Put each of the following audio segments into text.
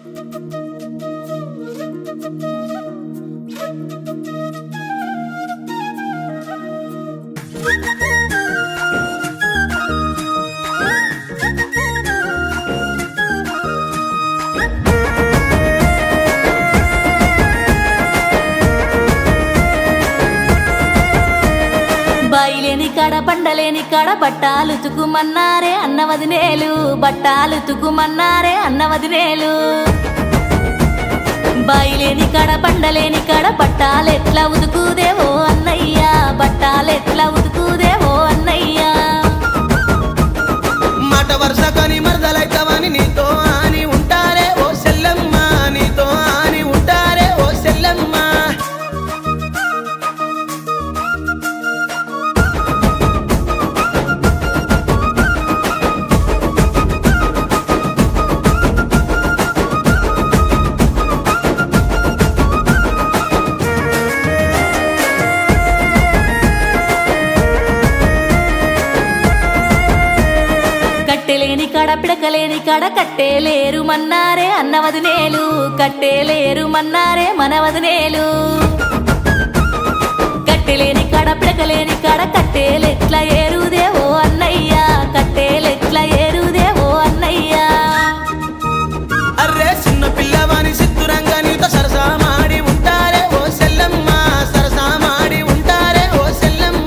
బాయిలేని కాడ పండలేని కాడ బట్టాలు తుకుమన్నారే అన్నవదినేలు బట్టాలు తుకుమన్నారే అన్నవదినేలు బాయిలేని కాడ పండలేని కాడ బట్టాలెట్లా ఉతుకుదేవో అన్నయ్యా బట్టాలెట్లా ఉతుకుదేవో అన్నయ్యా మాట వరుస కొని మరదలైతవని నీతో అని ఉంటారే ఓ సెల్లమ్మ నీతో అని ఉంటారే ఓ సెల్లమ్మ కట్టెలేని కాడ పిడకలేని కాడ కట్టేలేరు మన్నారే అన్నవదినేలు కట్టేలేరు మన్నారే మనవదినేలు కట్టెలేని కాడ పిడకలేని కాడ కట్టేలెట్లా ఏరుదేవో అన్నయ్యా కట్టేలెట్లా ఏరుదేవో అన్నయ్యా అర్రే చిన్న పిల్లవాని సిద్ధురంగా నీతో సరసా మాడి ఉంటారే ఓ సెల్లమ్మ సరసా మాడి ఉంటారే ఓ సెల్లమ్మ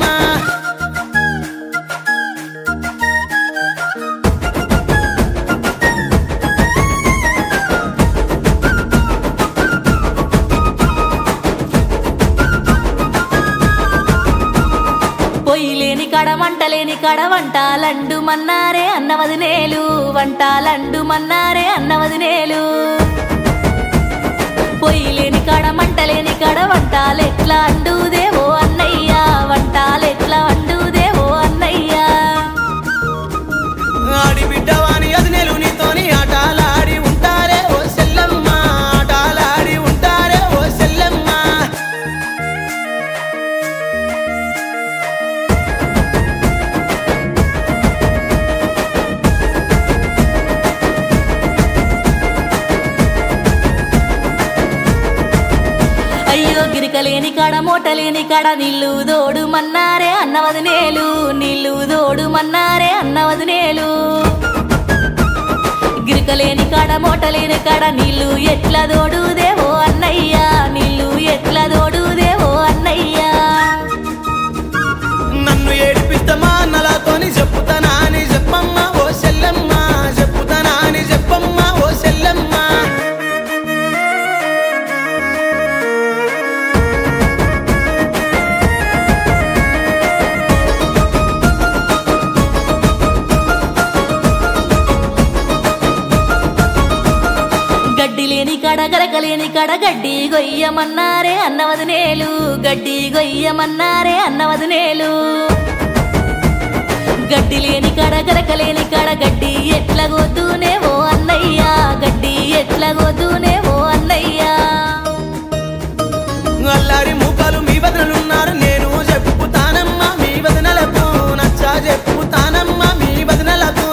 పొయ్యిలేని కాడ వంటలేని కాడ వంటాలండు మన్నారే అన్నవదినేలు వంటాలండు మన్నారే అన్నవదినేలు పొయ్యిలేని కాడ మంటలేని కాడ వంటాలెట్లా అండుదేవో అన్నయ్యా వంటాలెట్లా అండుదేవో అన్నయ్యా ఆడి బిడ్డవాని అదినేలు నీతోని ఆటలాడి ఉంటారే ఓ సెల్లమ్మ ఆటలాడి ఉంటారే ఓ సెల్లమ్మ అయ్యో గిరికలేని కాడ మూటలేని కాడ నీళ్ళు దోడు మన్నారే అన్నవదినేలు నీళ్ళు దోడు మన్నారే అన్నవదినేలు గిరికలేని కాడ మూటలేని కాడ నీళ్ళు ఎట్లా దోడుదేవో అన్నయ్యా నీళ్ళు ఎట్లా దోడుదేవో అన్నయ్యా నన్ను ఏడిపిస్తమా నలాతోని చెప్పుతానా అని చెప్పమ్మ ఓ సెల్లమ్మ చెప్పుతానా అని చెప్పమ్మ ఓ సెల్లమ్మ గడ్డి లేని కాడ గరకలేని కాడ గడ్డి గొయ్యమన్నారే అన్నవదినేలు గడ్డి గొయ్యమన్నారే అన్నవదినేలు గడ్డి లేని కాడ గరకలేని కాడ గడ్డి ఎట్లా గోతునేవో అన్నయ్యా గడ్డి ఎట్లా గోతునేవో అన్నయ్యా అల్లారి మూకలు మీ వదనలున్నారు నేను చెప్పుతానమ్మా మీ వదనలకు నచ్చా చెప్పుతానమ్మా మీ వదనలకు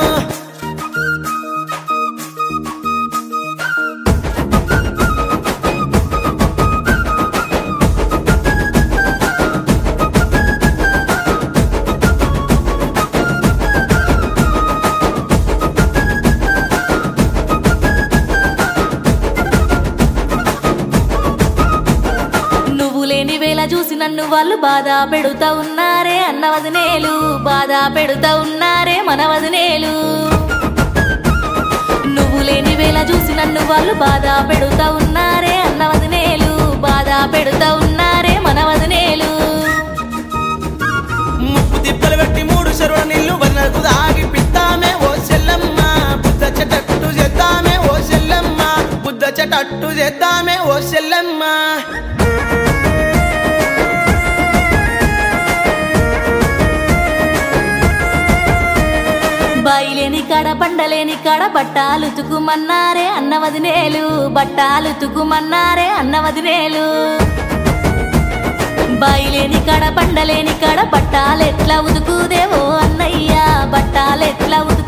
నువ్వు లేని వేళ చూసి నన్ను వాళ్ళు బాధ పెడుతా ఉన్నారే అన్నవదినేలు బాధ పెడుతా ఉన్నారే మనవదినేలు నువ్వు లేని వేళ చూసి నన్ను వాళ్ళు బాధ పెడుతా ఉన్నారే అన్నవదినేలు బాధ పెడుతా ఉన్నారే మనవదినేలు ముప్పు తిప్పలు పెట్టి మూడు చెరువుల నీళ్లు వదనకు దాగి పిస్తామే ఓ చెల్లమ్మ బుద్ధ చెట్టట్టు చేద్దామే ఓ చెల్లమ్మ బుద్ధ చెట్టట్టు చేద్దామే ఓ చెల్లమ్మ బాయిలేని కాడ పండలేని కాడ బట్టాలు తుకుమన్నారే అన్నవదినేలు బట్టాలు తుకుమన్నారే అన్నవదినేలు బాయిలేని కాడ పండలేని కాడ బట్టాలెట్లా ఉతుకుదేవో అన్నయ్యా బట్టాలెట్లా ఉతుకు